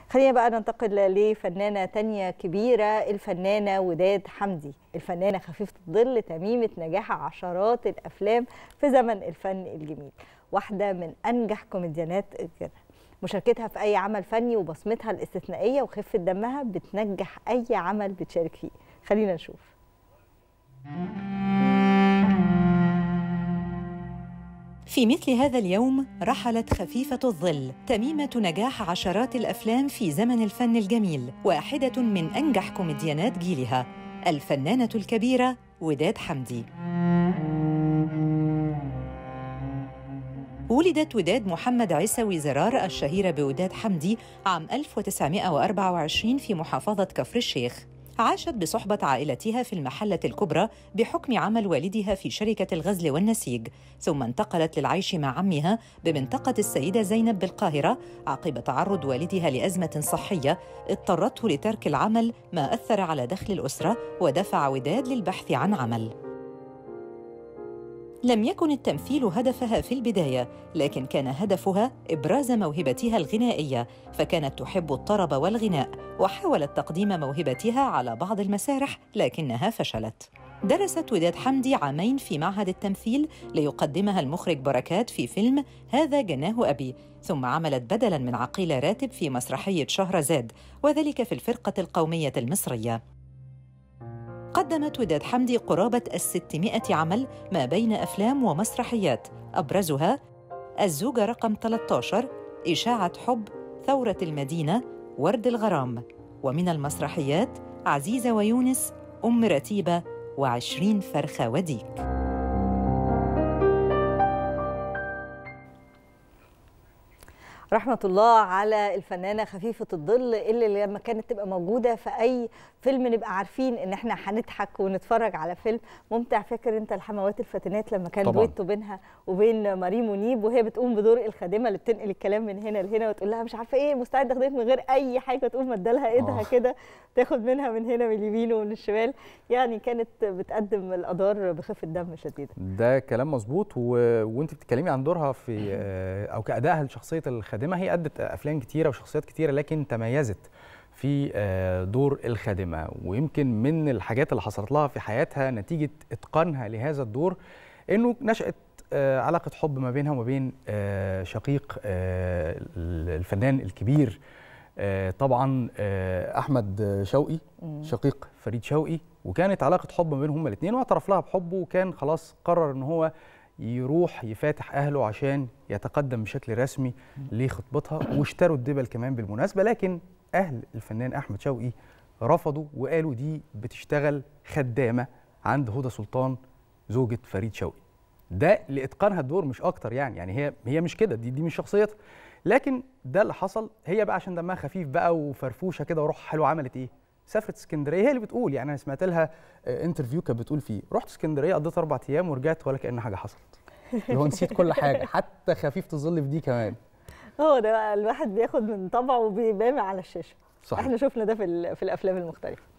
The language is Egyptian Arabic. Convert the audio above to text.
خلينا بقى ننتقل لفنانة تانية كبيرة الفنانة وداد حمدي الفنانة خفيفة الظل تميمة نجاح عشرات الأفلام في زمن الفن الجميل واحدة من أنجح كوميديانات الجنة مشاركتها في أي عمل فني وبصمتها الاستثنائية وخفة دمها بتنجح أي عمل بتشارك فيه خلينا نشوف في مثل هذا اليوم رحلت خفيفة الظل تميمة نجاح عشرات الأفلام في زمن الفن الجميل واحدة من أنجح كوميديانات جيلها الفنانة الكبيرة وداد حمدي ولدت وداد محمد عيسوي زرار الشهيرة بوداد حمدي عام 1924 في محافظة كفر الشيخ عاشت بصحبة عائلتها في المحلة الكبرى بحكم عمل والدها في شركة الغزل والنسيج ثم انتقلت للعيش مع عمها بمنطقة السيدة زينب بالقاهرة عقب تعرض والدها لأزمة صحية اضطرته لترك العمل ما أثر على دخل الأسرة ودفع وداد للبحث عن عمل لم يكن التمثيل هدفها في البدايه لكن كان هدفها ابراز موهبتها الغنائيه فكانت تحب الطرب والغناء وحاولت تقديم موهبتها على بعض المسارح لكنها فشلت درست وداد حمدي عامين في معهد التمثيل ليقدمها المخرج بركات في فيلم هذا جناه أبي ثم عملت بدلاً من عقيل راتب في مسرحية شهرزاد وذلك في الفرقة القومية المصرية قدمت وداد حمدي قرابة الستمائة عمل ما بين أفلام ومسرحيات أبرزها الزوجة رقم 13 إشاعة حب ثورة المدينة ورد الغرام ومن المسرحيات عزيزة ويونس أم رتيبة وعشرين فرخة وديك رحمة الله على الفنانة خفيفة الظل اللي لما كانت تبقى موجودة في أي فيلم نبقى عارفين إن إحنا هنضحك ونتفرج على فيلم ممتع فاكر أنت الحموات الفاتنات لما كان طبعاً. دويتو بينها وبين ماري منيب وهي بتقوم بدور الخادمة اللي بتنقل الكلام من هنا لهنا وتقول لها مش عارفة إيه مستعدة أخدمك من غير أي حاجة تقوم مدالها إيدها آه. كده تاخد منها من هنا من اليمين ومن الشمال يعني كانت بتقدم الأدوار بخفة دم شديدة ده كلام مظبوط و... وانت بتتكلمي عن دورها في آه، او كادائها لشخصيه الخادمه هي ادت افلام كتيره وشخصيات كتيره لكن تميزت في آه، دور الخادمه ويمكن من الحاجات اللي حصلت لها في حياتها نتيجه اتقانها لهذا الدور انه نشات آه، علاقه حب ما بينها وما بين آه، شقيق آه، الفنان الكبير آه، طبعا آه، احمد شوقي شقيق فريد شوقي وكانت علاقه حب ما بينهم هما الاثنين واعترف لها بحبه وكان خلاص قرر ان هو يروح يفاتح اهله عشان يتقدم بشكل رسمي لخطبتها واشتروا الدبل كمان بالمناسبه لكن اهل الفنان احمد شوقي رفضوا وقالوا دي بتشتغل خدامه عند هدى سلطان زوجة فريد شوقي ده لاتقانها الدور مش اكتر يعني يعني هي هي مش كده دي دي مش شخصيتها لكن ده اللي حصل هي بقى عشان دمها خفيف بقى وفرفوشه كده وروح حلوه عملت ايه سافرت اسكندريه هي اللي بتقول يعني انا سمعت لها آه، انترفيو كانت بتقول فيه رحت اسكندريه قضيت اربع ايام ورجعت ولا كان حاجه حصلت اللي هو نسيت كل حاجه حتى خفيفه الظل في دي كمان هو ده بقى الواحد بياخد من طبعه وبيبان على الشاشة صحيح احنا شفنا ده في ال- في الافلام المختلفه